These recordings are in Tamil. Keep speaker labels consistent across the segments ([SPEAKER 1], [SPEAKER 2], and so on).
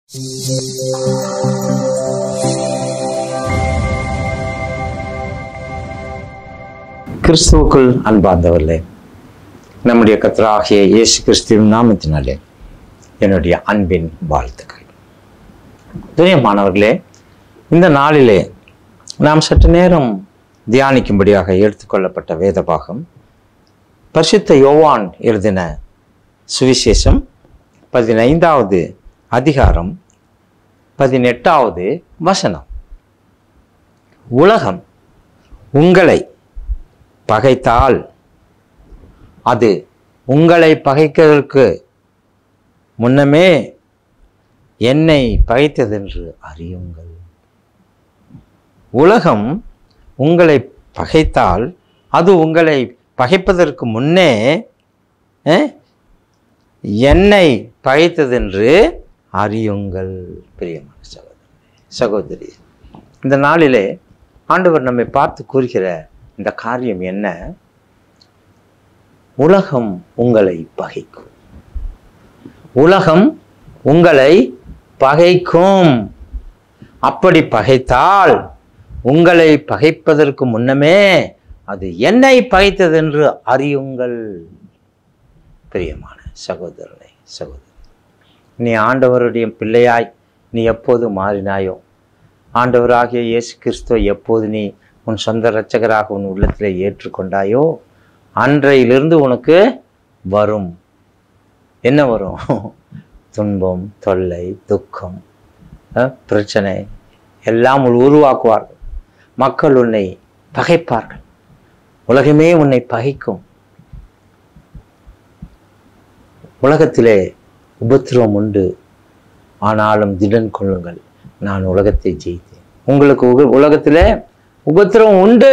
[SPEAKER 1] கிறிஸ்துவுக்குள் அன்பார்ந்தவர்களே நம்முடைய கத்தராகிய இயேசு கிறிஸ்துவின் நாமத்தினாலே என்னுடைய அன்பின் வாழ்த்துக்கள் துரியமானவர்களே இந்த நாளிலே நாம் சற்று நேரம் தியானிக்கும்படியாக எடுத்துக்கொள்ளப்பட்ட வேத பாகம் பரிசுத்த யோவான் எழுதின சுவிசேஷம் பதினைந்தாவது அதிகாரம் பதினெட்டாவது வசனம் உலகம் உங்களை பகைத்தால் அது உங்களை பகைக்கிறதற்கு முன்னமே என்னை பகைத்ததென்று அறியுங்கள் உலகம் உங்களை பகைத்தால் அது உங்களை பகைப்பதற்கு முன்னே அஹ், என்னை பகைத்ததென்று அறியுங்கள் பிரியமான சகோதரி சகோதரி இந்த நாளிலே ஆண்டவர் நம்மை பார்த்து கூறுகிற இந்த காரியம் என்ன உலகம் உங்களை பகைக்கும் உலகம் உங்களை பகைக்கும் அப்படி பகைத்தால் உங்களை பகைப்பதற்கு முன்னமே அது என்னை பகைத்ததென்று அறியுங்கள் பிரியமான சகோதரனை சகோதரி நீ ஆண்டவருடைய பிள்ளையாய் நீ எப்போது மாறினாயோ ஆண்டவராகிய இயேசு கிறிஸ்துவை எப்போது நீ உன் சொந்த இரட்சகராக உன் உள்ளத்திலே ஏற்றுக்கொண்டாயோ அன்றையிலிருந்து உனக்கு வரும் என்ன வரும் துன்பம் தொல்லை துக்கம் அஹ், பிரச்சனை எல்லாம் உள் உருவாக்குவார்கள் மக்கள் உன்னை பகைப்பார்கள் உலகமே உன்னை பகைக்கும் உலகத்திலே உபத்திரவம் உண்டு ஆனாலும் திடன் கொள்ளுங்கள் நான் உலகத்தை ஜெயித்தேன் உங்களுக்கு உக- உலகத்திலே உபத்திரவம் உண்டு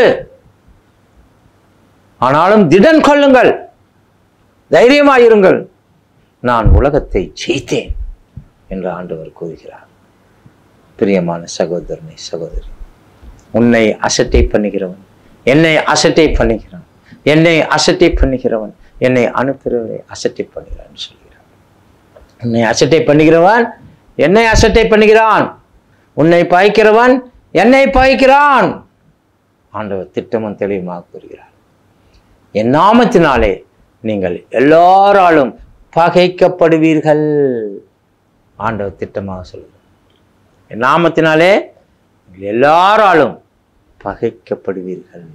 [SPEAKER 1] ஆனாலும் திடன் கொள்ளுங்கள் தைரியமாயிருங்கள் நான் உலகத்தை ஜெயித்தேன் என்று ஆண்டவர் கூறுகிறார் பிரியமான சகோதரனை சகோதரி உன்னை அசட்டை பண்ணுகிறவன் என்னை அசட்டை பண்ணுகிறான் என்னை அசட்டை பண்ணுகிறவன் என்னை அனுப்புகிறவரை அசட்டை பண்ணுகிறான் சொல்கிறார் உன்னை அசட்டை பண்ணுகிறவன் என்னை அசட்டை பண்ணுகிறான் உன்னை பாய்க்கிறவன் என்னை பாய்க்கிறான் ஆண்டவர் திட்டமும் தெளிவுமாக கூறுகிறார் என் நாமத்தினாலே நீங்கள் எல்லாராலும் பகைக்கப்படுவீர்கள் ஆண்டவர் திட்டமாக சொல்லுகிறார் என் நாமத்தினாலே நீங்கள் எல்லாராலும் பகைக்கப்படுவீர்கள்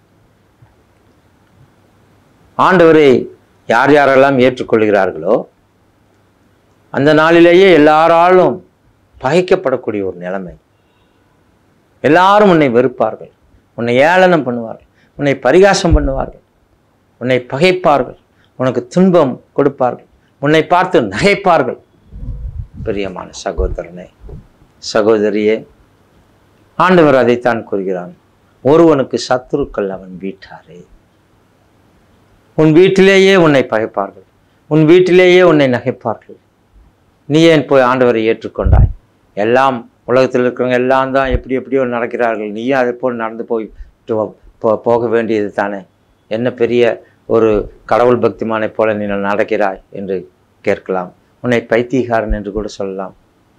[SPEAKER 1] ஆண்டவரை யார் யாரெல்லாம் ஏற்றுக்கொள்கிறார்களோ அந்த நாளிலேயே எல்லாராலும் பகைக்கப்படக்கூடிய ஒரு நிலைமை எல்லாரும் உன்னை வெறுப்பார்கள் உன்னை ஏளனம் பண்ணுவார்கள் உன்னை பரிகாசம் பண்ணுவார்கள் உன்னை பகைப்பார்கள் உனக்கு துன்பம் கொடுப்பார்கள் உன்னை பார்த்து நகைப்பார்கள் பிரியமான சகோதரனே சகோதரியே ஆண்டவர் அதைத்தான் கூறுகிறான் ஒருவனுக்கு சத்துருக்கள் அவன் வீட்டாரே உன் வீட்டிலேயே உன்னை பகைப்பார்கள் உன் வீட்டிலேயே உன்னை நகைப்பார்கள் நீ ஏன் போய் ஆண்டவரை ஏற்றுக்கொண்டாய் எல்லாம் உலகத்தில் இருக்கிறவங்க எல்லாம் தான் எப்படி எப்படியோ நடக்கிறார்கள் நீயும் அதை போல் நடந்து போய் போ- போக வேண்டியது தானே என்ன பெரிய ஒரு கடவுள் பக்திமானை போல நீ நடக்கிறாய் என்று கேட்கலாம் உன்னை பைத்தியகாரன் என்று கூட சொல்லலாம்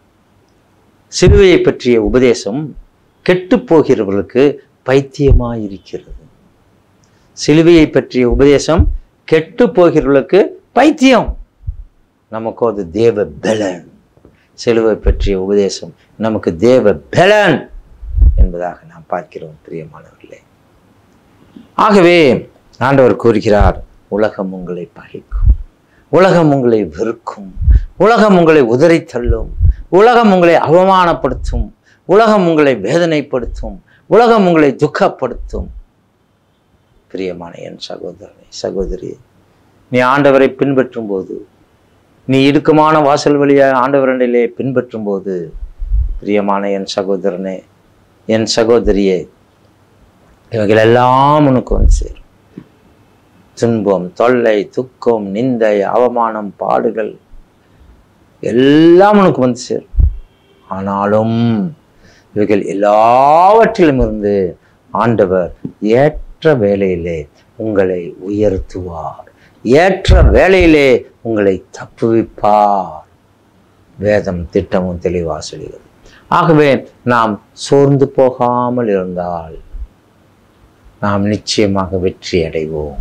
[SPEAKER 1] சிலுவையை பற்றிய உபதேசம் கெட்டுப் போகிறவர்களுக்கு பைத்தியமாயிருக்கிறது சிலுவையை பற்றிய உபதேசம் கெட்டு போகிறவர்களுக்கு பைத்தியம் நமக்கு அது தேவ பலன் சிலுவை பற்றிய உபதேசம் நமக்கு தேவ பலன் என்பதாக நாம் பார்க்கிறோம் பிரியமானவர்களே ஆகவே ஆண்டவர் கூறுகிறார் உலகம் உங்களை பகைக்கும் உலகம் உங்களை வெறுக்கும் உலகம் உங்களை உதறி தள்ளும் உலகம் உங்களை அவமானப்படுத்தும் உலகம் உங்களை வேதனைப்படுத்தும் உலகம் உங்களை துக்கப்படுத்தும் பிரியமான என் சகோதரனை சகோதரியே நீ ஆண்டவரை பின்பற்றும் போது நீ இடுக்கமான வாசல் வழியாக ஆண்டவரனிலே பின்பற்றும் போது பிரியமான என் சகோதரனே என் சகோதரியே இவைகள் எல்லாம் உனக்கு வந்து சேரும் துன்பம் தொல்லை துக்கம் நிந்தை அவமானம் பாடுகள் எல்லாம் உனக்கு வந்து சேரும் ஆனாலும் இவைகள் எல்லாவற்றிலும் இருந்து ஆண்டவர் ஏற்ற வேளையிலே உங்களை உயர்த்துவார் ஏற்ற வேளையிலே உங்களை தப்புவிப்பார் வேதம் திட்டமும் தெளிவாக சொல்கிறது ஆகவே நாம் சோர்ந்து போகாமல் இருந்தால் நாம் நிச்சயமாக வெற்றி அடைவோம்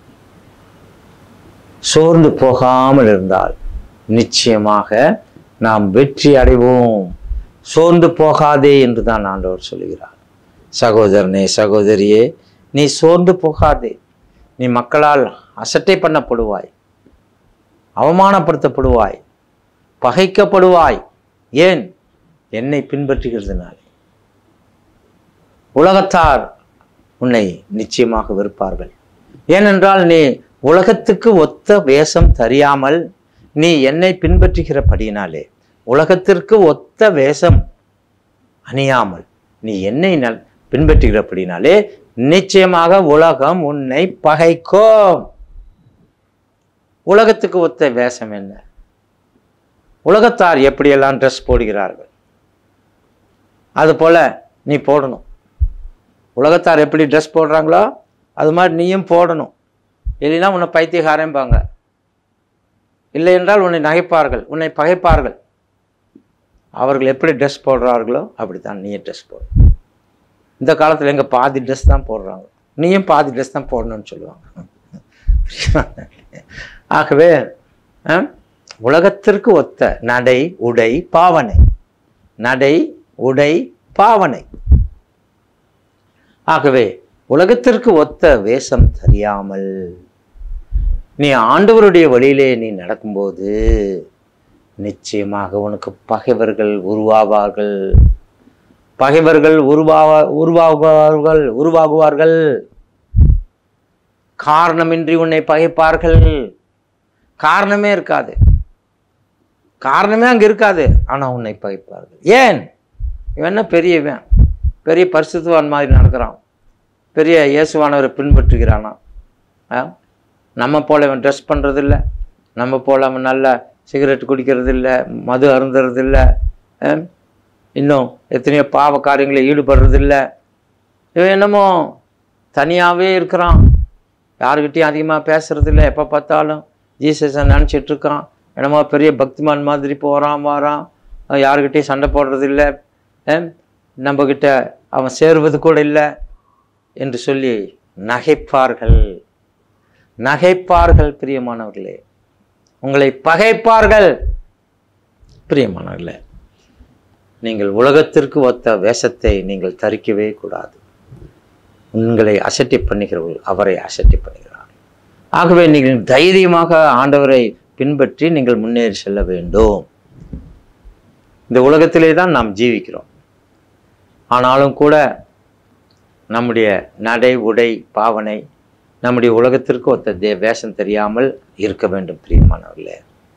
[SPEAKER 1] சோர்ந்து போகாமல் இருந்தால் நிச்சயமாக நாம் வெற்றி அடைவோம் சோர்ந்து போகாதே என்று தான் ஆண்டவர் சொல்கிறார் சகோதரனே சகோதரியே நீ சோர்ந்து போகாதே நீ மக்களால் அசட்டை பண்ணப்படுவாய் அவமானப்படுத்தப்படுவாய் பகைக்கப்படுவாய் ஏன் என்னை பின்பற்றுகிறதுனாலே உலகத்தார் உன்னை நிச்சயமாக வெறுப்பார்கள் ஏனென்றால் நீ உலகத்துக்கு ஒத்த வேஷம் தெரியாமல் நீ என்னை பின்பற்றுகிறபடியினாலே உலகத்திற்கு ஒத்த வேஷம் அணியாமல் நீ என்னை நல் பின்பற்றுகிறபடினாலே நிச்சயமாக உலகம் உன்னை பகைக்கும் உலகத்துக்கு ஒத்த வேஷம் என்ன உலகத்தார் எப்படியெல்லாம் ட்ரெஸ் போடுகிறார்கள் அதுபோல நீ போடணும் உலகத்தார் எப்படி ட்ரெஸ் போடுறாங்களோ அது மாதிரி நீயும் போடணும் இல்லைன்னா உன்னை பைத்தியகாரம்பாங்க இல்லை என்றால் உன்னை நகைப்பார்கள் உன்னை பகைப்பார்கள் அவர்கள் எப்படி ட்ரெஸ் போடுறார்களோ அப்படித்தான் நீயும் ட்ரெஸ் போடு இந்த காலத்தில் எங்க பாதி ட்ரெஸ் தான் போடுறாங்க நீயும் பாதி ட்ரெஸ் தான் போடணும்னு சொல்லுவாங்க ஆகவே அஹ், உலகத்திற்கு ஒத்த நடை உடை பாவனை நடை உடை பாவனை ஆகவே உலகத்திற்கு ஒத்த வேஷம் தெரியாமல் நீ ஆண்டவருடைய வழியிலே நீ நடக்கும்போது நிச்சயமாக உனக்கு பகைவர்கள் உருவாவார்கள் பகைவர்கள் உருவாவ உருவாகுவார்கள் உருவாகுவார்கள் காரணமின்றி உன்னை பகைப்பார்கள் காரணமே இருக்காது காரணமே அங்கே இருக்காது ஆனால் உன்னை பகைப்பார்கள் ஏன் இவன் என்ன பெரியவன் பெரிய பரிசுத்தவான் மாதிரி நடக்கிறான் பெரிய இயேசுவானவரை பின்பற்றுகிறானா ஆ? நம்ம போல இவன் ட்ரெஸ் பண்ணுறதில்ல நம்ம போல அவன் நல்லா சிகரெட் குடிக்கிறதில்ல மது அருந்துறதில்ல ஆ? இன்னும் எத்தனையோ பாவ காரியங்களில் ஈடுபடுறதில்ல இவன் என்னமோ தனியாகவே இருக்கிறான் யாருக்கிட்டையும் அதிகமாக பேசுறதில்ல எப்போ பார்த்தாலும் ஜீசஸை நினச்சிட்டு இருக்கான் என்னமோ பெரிய பக்திமான் மாதிரி போகிறான் வாரான் அஹ் யாருக்கிட்டையும் சண்டை போடுறதில்ல அஹ் நம்மக்கிட்ட அவன் சேருவது கூட இல்லை என்று சொல்லி நகைப்பார்கள் நகைப்பார்கள் பிரியமானவர்களே உங்களை பகைப்பார்கள் பிரியமானவர்களே நீங்கள் உலகத்திற்கு ஒத்த வேஷத்தை நீங்கள் தரிக்கவே கூடாது உங்களை அசட்டை பண்ணுகிறவர்கள் அவரை அசட்டை பண்ணுகிறார் ஆகவே நீங்கள் தைரியமாக ஆண்டவரை பின்பற்றி நீங்கள் முன்னேறி செல்ல வேண்டும் இந்த உலகத்திலே தான் நாம் ஜீவிக்கிறோம் ஆனாலும் கூட நம்முடைய நடை உடை பாவனை நம்முடைய உலகத்திற்கு ஒத்த தே வேஷம் தெரியாமல் இருக்க வேண்டும் பிரியமானவர்களே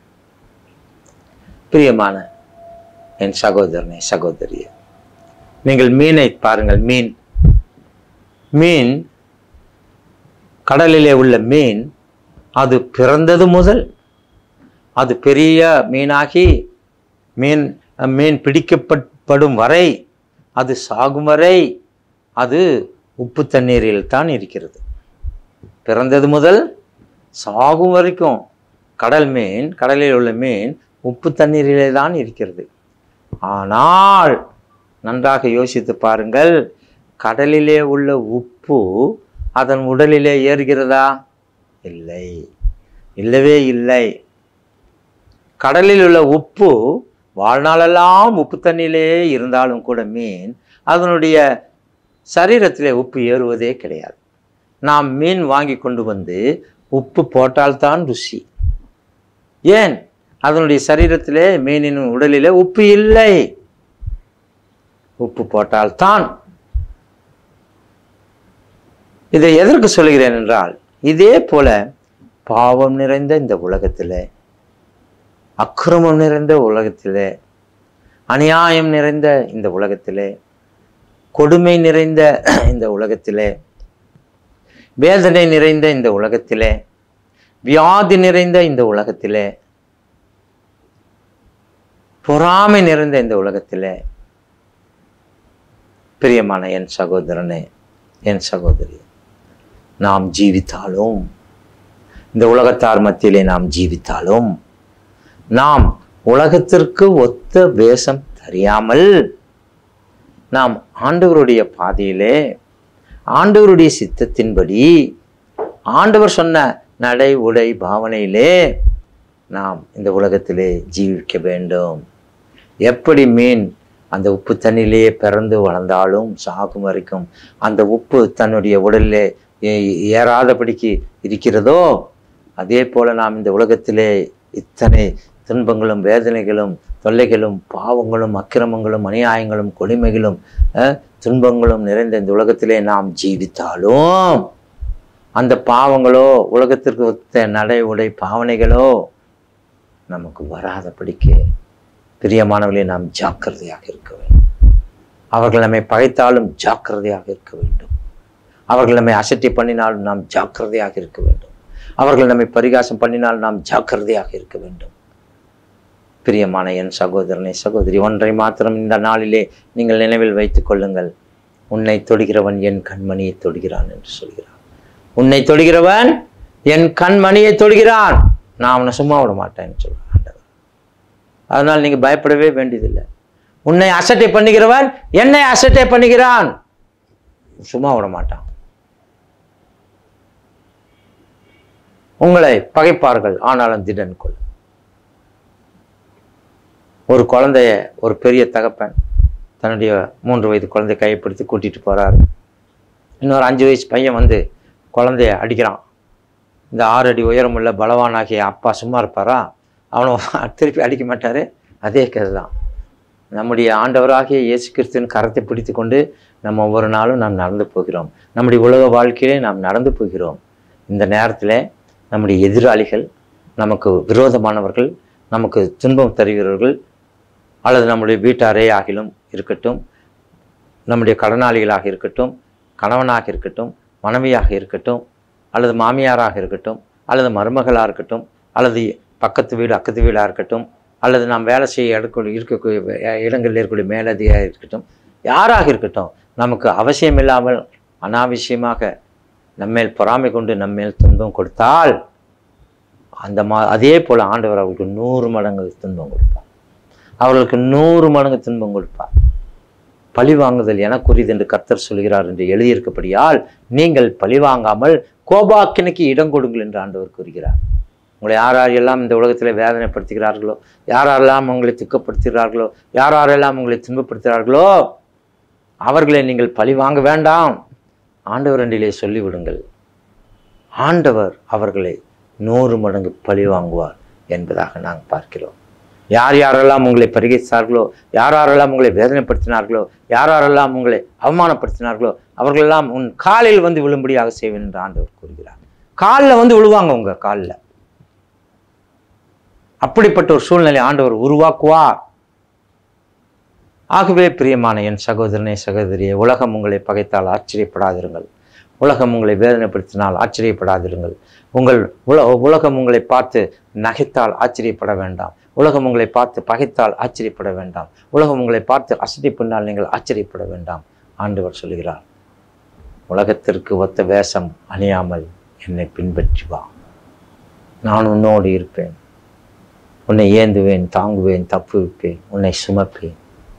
[SPEAKER 1] பிரியமான என் சகோதரனே சகோதரியே நீங்கள் மீனை பாருங்கள் மீன் மீன் கடலிலே உள்ள மீன் அது பிறந்தது முதல் அது பெரிய மீனாகி மீன் மீன் பிடிக்கப்படும் வரை அது சாகும் வரை அது உப்பு தண்ணீரில் தான் இருக்கிறது பிறந்தது முதல் சாகும் வரைக்கும் கடல் மீன் கடலில் உள்ள மீன் உப்பு தண்ணீரிலே தான் இருக்கிறது ஆனால் நன்றாக யோசித்து பாருங்கள் கடலிலே உள்ள உப்பு அதன் உடலிலே ஏறுகிறதா இல்லை இல்லவே இல்லை கடலில் உள்ள உப்பு வாழ்நாளெல்லாம் உப்பு தண்ணியிலே இருந்தாலும் கூட மீன் அதனுடைய சரீரத்திலே உப்பு ஏறுவதே கிடையாது நாம் மீன் வாங்கி கொண்டு வந்து உப்பு போட்டால்தான் ருசி ஏன் அதனுடைய சரீரத்திலே மீனின் உடலிலே உப்பு இல்லை உப்பு போட்டால்தான் இதை எதற்கு சொல்கிறேன் என்றால் இதே போல பாவம் நிறைந்த இந்த உலகத்திலே அக்கிரமம் நிறைந்த உலகத்திலே அநியாயம் நிறைந்த இந்த உலகத்திலே கொடுமை நிறைந்த இந்த உலகத்திலே வேதனை நிறைந்த இந்த உலகத்திலே வியாதி நிறைந்த இந்த உலகத்திலே பொறாமை நிறைந்த இந்த உலகத்திலே பிரியமான என் சகோதரனே என் சகோதரி நாம் ஜீவித்தாலும் இந்த உலகத்தார் மத்தியிலே நாம் ஜீவித்தாலும் நாம் உலகத்திற்கு ஒத்த வேஷம் தெரியாமல் நாம் ஆண்டவருடைய பாதையிலே ஆண்டவருடைய சித்தத்தின்படி ஆண்டவர் சொன்ன நடை உடை பாவனையிலே நாம் இந்த உலகத்திலே ஜீவிக்க வேண்டும் எப்படி மீன் அந்த உப்பு தண்ணியிலேயே பிறந்து வளர்ந்தாலும் சாகும் வரைக்கும் அந்த உப்பு தன்னுடைய உடலிலே ஏ- ஏறாதபடிக்கு இருக்கிறதோ அதே போல நாம் இந்த உலகத்திலே இத்தனை துன்பங்களும் வேதனைகளும் தொல்லைகளும் பாவங்களும் அக்கிரமங்களும் அநியாயங்களும் கொடுமைகளும் அஹ், துன்பங்களும் நிறைந்த இந்த உலகத்திலே நாம் ஜீவித்தாலும் அந்த பாவங்களோ உலகத்திற்கு ஒத்த நடை உடை பாவனைகளோ நமக்கு வராதபடிக்கு பிரியமானவர்களே நாம் ஜாக்கிரதையாக இருக்க வேண்டும் அவர்கள் நம்மை பகைத்தாலும் ஜாக்கிரதையாக இருக்க வேண்டும் அவர்கள் நம்மை அசட்டை பண்ணினாலும் நாம் ஜாக்கிரதையாக இருக்க வேண்டும் அவர்கள் நம்மை பரிகாசம் பண்ணினால் நாம் ஜாக்கிரதையாக இருக்க வேண்டும் பிரியமான என் சகோதரனை சகோதரி ஒன்றை மாத்திரம் இந்த நாளிலே நீங்கள் நினைவில் வைத்துக் கொள்ளுங்கள் உன்னை தொடுகிறவன் என் கண்மணியை தொடுகிறான் என்று சொல்கிறான் உன்னை தொடுகிறவன் என் கண்மணியை தொடுகிறான் நான் அவனை சும்மா விட மாட்டேன்னு சொல்றான் ஆண்டவர் அதனால் நீங்க பயப்படவே வேண்டியதில்லை உன்னை அசட்டை பண்ணுகிறவன் என்னை அசட்டை பண்ணுகிறான் சும்மா விட மாட்டான் உங்களை பகைப்பார்கள் ஆனாலும் திடன் கொள் ஒரு குழந்தைய ஒரு பெரிய தகப்பன் தன்னுடைய மூன்று வயது குழந்தை கையை பிடித்து கூட்டிட்டு போறாரு இன்னொரு அஞ்சு வயசு பையன் வந்து குழந்தைய அடிக்கிறான் இந்த ஆறு அடி உயரமுள்ள பலவானாகிய அப்பா சும்மா இருப்பாரா அவனும் திருப்பி அடிக்க மாட்டாரு அதே கதை தான் நம்முடைய ஆண்டவராகிய இயேசு கிறிஸ்துவின் கரத்தை பிடித்து கொண்டு நம்ம ஒவ்வொரு நாளும் நாம் நடந்து போகிறோம் நம்முடைய உலக வாழ்க்கையிலே நாம் நடந்து போகிறோம் இந்த நேரத்தில் நம்முடைய எதிராளிகள் நமக்கு விரோதமானவர்கள் நமக்கு துன்பம் தருகிறவர்கள் அல்லது நம்முடைய வீட்டாரே ஆகிலும் இருக்கட்டும் நம்முடைய கடனாளிகளாக இருக்கட்டும் கணவனாக இருக்கட்டும் மனைவியாக இருக்கட்டும் அல்லது மாமியாராக இருக்கட்டும் அல்லது மருமகளாக இருக்கட்டும் அல்லது பக்கத்து வீடு அக்கத்து வீடாக இருக்கட்டும் அல்லது நாம் வேலை செய்ய இடக்கூடிய இருக்கக்கூடிய வே- இடங்களில் இருக்கக்கூடிய மேலதிகாரியாக இருக்கட்டும் யாராக இருக்கட்டும் நமக்கு அவசியம் இல்லாமல் அனாவசியமாக நம்மேல் பொறாமை கொண்டு நம்மேல் துன்பம் கொடுத்தால் அந்த மா அதே போல் ஆண்டவர் அவர்களுக்கு நூறு மடங்கு துன்பம் கொடுப்பார் அவர்களுக்கு நூறு மடங்கு துன்பம் கொடுப்பார் பழி வாங்குதல் எனக்குரியது என்று கர்த்தர் சொல்கிறார் என்று எழுதியிருக்கப்படியால் நீங்கள் பழி வாங்காமல் கோபாக்கினைக்கு இடம் கொடுங்கள் என்று ஆண்டவர் கூறுகிறார் உங்களை யார் யாரெல்லாம் இந்த உலகத்தில் வேதனைப்படுத்துகிறார்களோ யார் யாரெல்லாம் உங்களை துக்கப்படுத்துகிறார்களோ யார் யாரெல்லாம் உங்களை துன்பப்படுத்துகிறார்களோ அவர்களை நீங்கள் பழி வாங்க வேண்டாம் ஆண்டவர் அண்டிலே சொல்லிவிடுங்கள் ஆண்டவர் அவர்களை நூறு மடங்கு பழி வாங்குவார் என்பதாக நாங்கள் பார்க்கிறோம் யார் யாரெல்லாம் உங்களை பரிகரித்தார்களோ யார் யாரெல்லாம் உங்களை வேதனைப்படுத்தினார்களோ யார் யாரெல்லாம் உங்களை அவமானப்படுத்தினார்களோ அவர்களெல்லாம் உன் காலில் வந்து விழும்படியாக செய்வேன் என்று ஆண்டவர் கூறுகிறார் காலில் வந்து விழுவாங்க உங்க காலில் அப்படிப்பட்ட ஒரு சூழ்நிலை ஆண்டவர் உருவாக்குவார் ஆகவே பிரியமான என் சகோதரனே சகோதரியே உலகம் உங்களை பகைத்தால் ஆச்சரியப்படாதிருங்கள் உலகம் உங்களை வேதனைப்படுத்தினால் ஆச்சரியப்படாதிருங்கள் உங்கள் உல உலகம் உங்களை பார்த்து நகைத்தால் ஆச்சரியப்பட வேண்டாம் உலகம் உங்களை பார்த்து பகைத்தால் ஆச்சரியப்பட வேண்டாம் உலகம் உங்களை பார்த்து அசதி பண்ணால் நீங்கள் ஆச்சரியப்பட வேண்டாம் ஆண்டவர் சொல்கிறார் உலகத்திற்கு ஒத்த வேஷம் அணியாமல் என்னை பின்பற்றி வா நான் உன்னோடு இருப்பேன் உன்னை ஏந்துவேன் தாங்குவேன் தப்புவிப்பேன் உன்னை சுமப்பேன்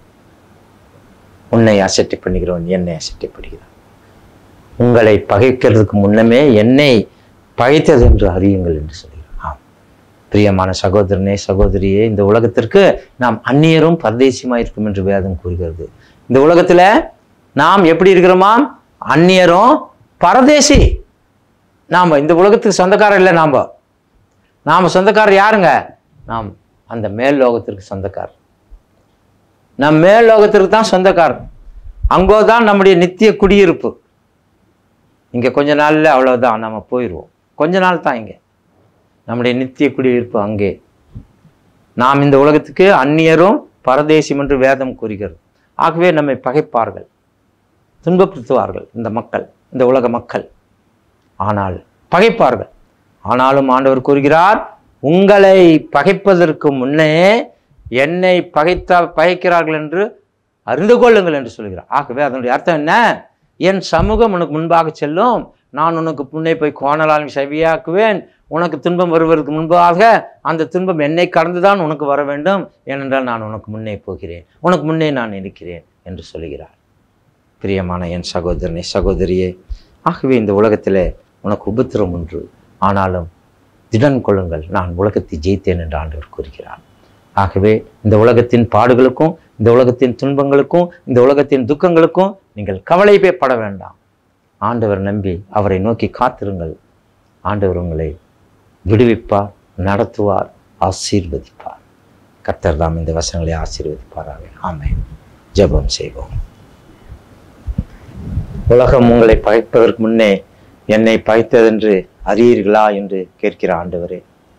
[SPEAKER 1] உன்னை அசட்டை பண்ணுகிறவன் என்னை அசட்டை பண்ணுகிறான் உங்களை பகைக்கிறதுக்கு முன்னமே என்னை பகைத்தது என்று அறியுங்கள் என்று சொல்கிறார் ஆம் பிரியமான சகோதரனே சகோதரியே இந்த உலகத்திற்கு நாம் அந்நியரும் பரதேசியமாக இருக்கும் என்று வேதம் கூறுகிறது இந்த உலகத்துல நாம் எப்படி இருக்கிறோமாம் அந்நியரும் பரதேசி நாம் இந்த உலகத்துக்கு சொந்தக்காரர் இல்லை நாம் நாம் சொந்தக்காரர் யாருங்க நாம் அந்த மேல் லோகத்திற்கு சொந்தக்காரர் நம் மேல் லோகத்திற்கு தான் சொந்தக்காரர் அங்கோ தான் நம்முடைய நித்திய குடியிருப்பு இங்கே கொஞ்ச நாள்ல அவ்வளவுதான் நம்ம போயிடுவோம் கொஞ்ச நாள் தான் இங்கே நம்முடைய நித்திய குடியிருப்பு அங்கே நாம் இந்த உலகத்துக்கு அந்நியரும் பரதேசியம் என்று வேதம் கூறுகிறது ஆகவே நம்மை பகைப்பார்கள் துன்பப்படுத்துவார்கள் இந்த மக்கள் இந்த உலக மக்கள் ஆனால் பகைப்பார்கள் ஆனாலும் ஆண்டவர் கூறுகிறார் உங்களை பகைப்பதற்கு முன்னே என்னை பகைத்தா பகைக்கிறார்கள் என்று அறிந்து கொள்ளுங்கள் என்று சொல்கிறார் ஆகவே அதனுடைய அர்த்தம் என்ன என் சமூகம் உனக்கு முன்பாக செல்லும் நான் உனக்கு முன்னே போய் கோணலாலும் செவியாக்குவேன் உனக்கு துன்பம் வருவதற்கு முன்பாக அந்த துன்பம் என்னை கடந்துதான் உனக்கு வர வேண்டும் ஏனென்றால் நான் உனக்கு முன்னே போகிறேன் உனக்கு முன்னே நான் இருக்கிறேன் என்று சொல்கிறார் பிரியமான என் சகோதரனே சகோதரியே ஆகவே இந்த உலகத்தில் உனக்கு உபத்திரம் ஒன்று ஆனாலும் திடன் கொள்ளுங்கள் நான் உலகத்தை ஜெயித்தேன் என்று ஆண்டவர் கூறுகிறார் ஆகவே இந்த உலகத்தின் பாடுகளுக்கும் இந்த உலகத்தின் துன்பங்களுக்கும் இந்த உலகத்தின் துக்கங்களுக்கும் நீங்கள் கவலைப்பே பட வேண்டாம் ஆண்டவர் நம்பி அவரை நோக்கி காத்திருங்கள் ஆண்டவர் உங்களை விடுவிப்பார் நடத்துவார் ஆசீர்வதிப்பார் கர்த்தர் தாம் இந்த வசனங்களை ஆசீர்வதிப்பாராக ஆமென் ஜெபம் செய்வோம் உலகம் உங்களை பகைப்பதற்கு முன்னே என்னை பகைத்ததென்று அறியீர்களா என்று கேட்கிற ஆண்டவரே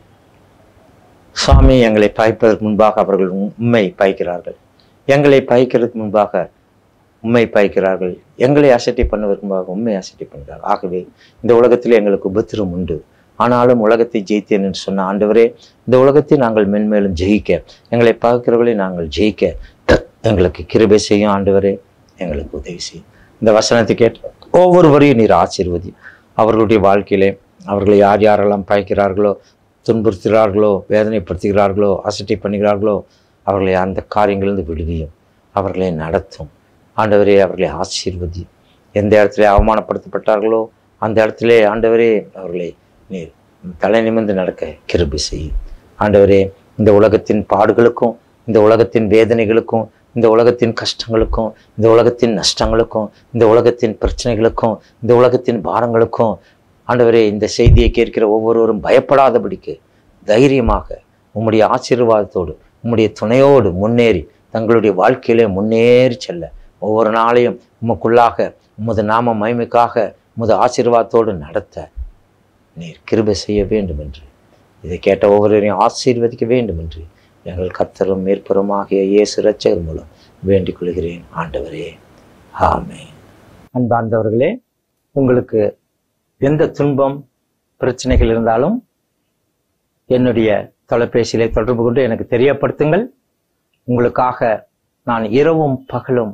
[SPEAKER 1] சுவாமி எங்களை பகைப்பதற்கு முன்பாக அவர்கள் உண்மை பகைக்கிறார்கள் எங்களை பகைக்கிறதுக்கு முன்பாக உண்மை பகைக்கிறார்கள் எங்களை அசட்டை பண்ணுவதற்கு முன்பாக உண்மை அசட்டை பண்ணுகிறார்கள் ஆகவே இந்த உலகத்தில் எங்களுக்கு உபத்திரம் உண்டு ஆனாலும் உலகத்தை ஜெயித்தேன் என்று சொன்ன ஆண்டவரே இந்த உலகத்தை நாங்கள் மென்மேலும் ஜெயிக்க எங்களை பகைக்கிறவர்களை நாங்கள் ஜெயிக்க எங்களுக்கு கிருபை செய்யும் ஆண்டவரே எங்களுக்கு உதவி செய்யும் இந்த வசனத்தை கேட்ட ஒவ்வொருவரையும் நீர் ஆசீர்வதி அவர்களுடைய வாழ்க்கையிலே அவர்களை யார் யாரெல்லாம் பயக்கிறார்களோ துன்புறுத்துகிறார்களோ வேதனைப்படுத்துகிறார்களோ அசட்டை பண்ணுகிறார்களோ அவர்களை அந்த காரியங்களிலிருந்து விடுவியும் அவர்களை நடத்தும் ஆண்டவரே அவர்களை ஆசீர்வதி எந்த இடத்துல அவமானப்படுத்தப்பட்டார்களோ அந்த இடத்திலே ஆண்டவரே அவர்களை நீர் தலை நிமிர்ந்து நடக்க கிருபி செய்யும் ஆண்டவரே இந்த உலகத்தின் பாடுகளுக்கும் இந்த உலகத்தின் வேதனைகளுக்கும் இந்த உலகத்தின் கஷ்டங்களுக்கும் இந்த உலகத்தின் நஷ்டங்களுக்கும் இந்த உலகத்தின் பிரச்சனைகளுக்கும் இந்த உலகத்தின் பாரங்களுக்கும் ஆண்டவரே இந்த செய்தியை கேட்கிற ஒவ்வொருவரும் பயப்படாதபடிக்கு தைரியமாக உம்முடைய ஆசீர்வாதத்தோடு உம்முடைய துணையோடு முன்னேறி தங்களுடைய வாழ்க்கையிலே முன்னேறி செல்ல ஒவ்வொரு நாளையும் உமக்குள்ளாக உமது நாம மகிமைக்காக உமது ஆசீர்வாதத்தோடு நடத்த நீர் கிருபை செய்ய வேண்டும் என்று இதை கேட்ட ஒவ்வொருவரையும் ஆசீர்வதிக்க வேண்டும் என்று எங்கள் கர்த்தரும் மேற்பருமாகிய இயேசு ரட்சகர் மூலம் வேண்டிக் கொள்கிறேன் ஆண்டவரே ஆமே அன்பார்ந்தவர்களே உங்களுக்கு எந்த துன்பம் பிரச்சனைகள் இருந்தாலும் என்னுடைய தொலைபேசியிலே தொடர்பு கொண்டு எனக்கு தெரியப்படுத்துங்கள் உங்களுக்காக நான் இரவும் பகலும்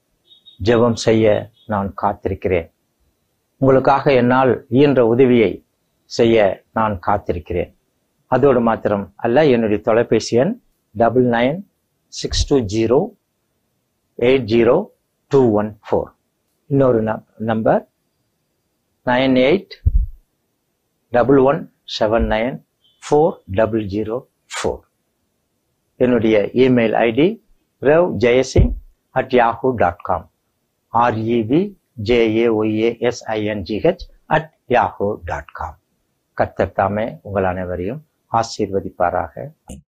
[SPEAKER 1] ஜெபம் செய்ய நான் காத்திருக்கிறேன் உங்களுக்காக என்னால் இயன்ற உதவியை செய்ய நான் காத்திருக்கிறேன் அதோடு மாத்திரம் அல்ல என்னுடைய தொலைபேசி எண் double nine six two zero eight zero two one four இன்னொரு number nine eight double one seven nine four double zero four என்னுடைய email ID Rev Jayasingh at Yahoo dot com REV JAYASINGH at Yahoo dot com கர்த்தர் தாமே உங்கள் அனைவரையும் ஆசீர்வதிப்பாராக